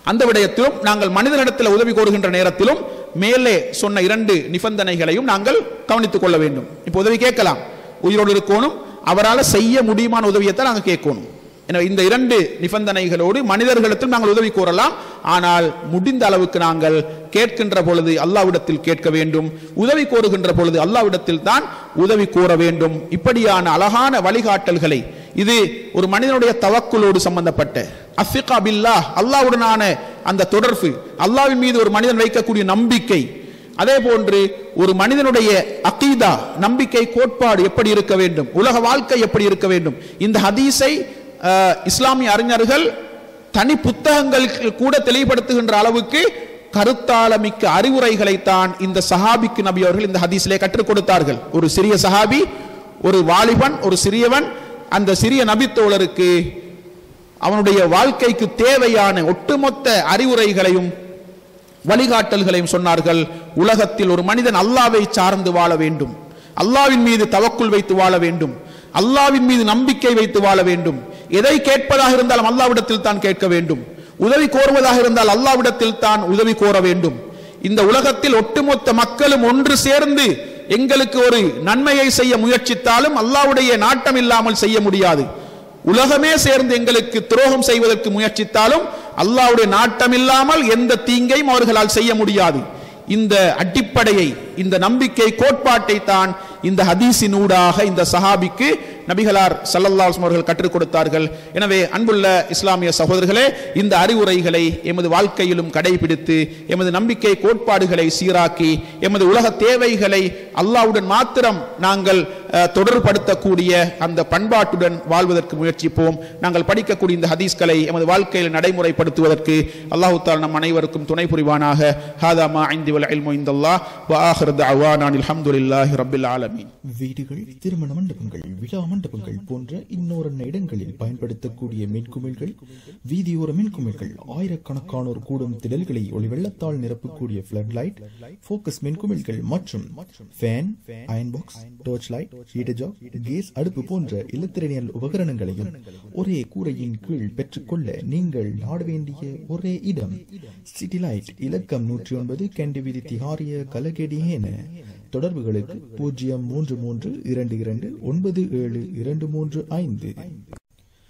அந்த விடயத்திலும் நாங்கள் மனிதனிடத்தில் உதவி கோருகின்ற நேரத்திலும் மேலே சொன்ன இரண்டு நிபந்தனைகளையும் நாங்கள் கவனித்துக் கொள்ள வேண்டும் இப்போ உதவி கேட்கலாம் உயிரோடு இருக்கணும் அவரால் செய்ய முடியுமான உதவியைத்தான் நாங்கள் கேட்கணும் எனவே இந்த இரண்டு நிபந்தனைகளோடு மனிதர்களிடத்தில் நாங்கள் உதவி கோரலாம் ஆனால் முடிந்த அளவுக்கு நாங்கள் கேட்கின்ற பொழுது அல்லாவிடத்தில் கேட்க வேண்டும் உதவி கோருகின்ற பொழுது அல்லாவிடத்தில் தான் உதவி கோர வேண்டும் இப்படியான அழகான வழிகாட்டல்களை இது ஒரு மனிதனுடைய தவக்குலோடு சம்பந்தப்பட்ட அஃபிகா பில்லா அல்லாவுடனான அந்த தொடர்பு அல்லாவின் மீது ஒரு மனிதன் வைக்கக்கூடிய நம்பிக்கை அதே போன்று ஒரு மனிதனுடைய அகீதா நம்பிக்கை கோட்பாடு எப்படி இருக்க வேண்டும் உலக வாழ்க்கை எப்படி இருக்க வேண்டும் இந்த ஹதீஸை அஹ், இஸ்லாமிய அறிஞர்கள் தனி புத்தகங்கள் கூட தெளிவுபடுத்துகின்ற அளவுக்கு கருத்தாளமிக்க அறிவுரைகளைத்தான் இந்த சஹாபிக்கு நபி அவர்கள் இந்த ஹதீஸிலே கற்றுக் கொடுத்தார்கள் ஒரு சிறிய சஹாபி ஒரு வாலிபன் ஒரு சிறியவன் அந்த சிறிய நபித்தோழருக்கு அவனுடைய வாழ்க்கைக்கு தேவையான ஒட்டுமொத்த அறிவுரைகளையும் வழிகாட்டல்களையும் சொன்னார்கள் உலகத்தில் ஒரு மனிதன் அல்லாவை சார்ந்து வாழ வேண்டும் அல்லாவின் மீது தவக்குள் வைத்து வாழ வேண்டும் அல்லாவின் மீது நம்பிக்கை வைத்து வாழ வேண்டும் எதை கேட்பதாக இருந்தாலும் அல்லாவிடத்தில் தான் கேட்க வேண்டும் உதவி கோருவதாக இருந்தால் அல்லாவிடத்தில் தான் உதவி கோர வேண்டும் இந்த உலகத்தில் ஒட்டுமொத்த மக்களும் ஒன்று சேர்ந்து எங்களுக்கு ஒரு நன்மையை செய்ய முயற்சித்தாலும் அல்லாவுடைய நாட்டம் இல்லாமல் செய்ய முடியாது உலகமே சேர்ந்து எங்களுக்கு துரோகம் செய்வதற்கு முயற்சித்தாலும் அல்லாஹ்வுடைய நாட்டம் இல்லாமல் எந்த தீங்கையும் அவர்களால் செய்ய முடியாது இந்த அடிப்படையை இந்த நம்பிக்கை கோட்பாட்டை தான் இந்த ஹதீஸின் ஊடாக இந்த சஹாபிக்கு நபிகளார் ஸல்லல்லாஹு அலைஹி வஸல்லம் அவர்கள் கற்றுக் கொடுத்தார்கள் எனவே அன்புள்ள இஸ்லாமிய சகோதரர்களே இந்த அறிவுரைகளை எமது வாழ்க்கையிலும் கடைபிடித்து எமது நம்பிக்கை கோட்பாடுகளை சீராக்கி எமது உலக தேவைகளை அல்லாஹ்வுடன் மாத்திரம் நாங்கள் அஹ், தொடர்படுத்தக்கூடிய அந்த பண்பாட்டுடன் வாழ்வதற்கு முயற்சிப்போம் நாங்கள் படிக்கக்கூடிய இந்த ஹதீஸ்களை எமது வாழ்க்கையில் நடைமுறைப்படுத்துவதற்கு அல்லாஹு தாலா நம் அனைவருக்கும் துணை புரிவானாக ஹாதா மா ஐந்தி வல் இல்மு இந்தல்லாஹ் வ ஆஹிரு தஅவானா அல்ஹம்துலில்லாஹி ரப்பில் ஆலமீன் வீடுகள் திருமண மண்டபங்கள் விழா மண்டபங்கள் போன்ற இன்னொரு இடங்களில் பயன்படுத்தக்கூடிய மின்குமிழ்கள் வீதியோர மின்குமிழ்கள் ஆயிரக்கணக்கானோர் கூடும் திடல்களை ஒளி வெள்ளத்தால் நிரப்பக்கூடிய ஃபிளட் லைட் போக்கஸ் மின்குமிழ்கள் மற்றும் fan iron box torch light heater jack gas அடுப்பு போன்ற இல்லத்திரனியல் உபகரணங்களையும் ஒரே கூரையின் கீழ் பெற்றுக்கொள்ள நீங்கள் நாட வேண்டிய ஒரே இடம் சிட்டி லைட் இலக்கம் நூற்றி ஒன்பது கண்டி வீதி திகாரிய கலகெடியேன தொடர்புகளுக்கு பூஜ்ஜியம் மூன்று மூன்று இரண்டு இரண்டு ஒன்பது ஏழு இரண்டு மூன்று ஐந்து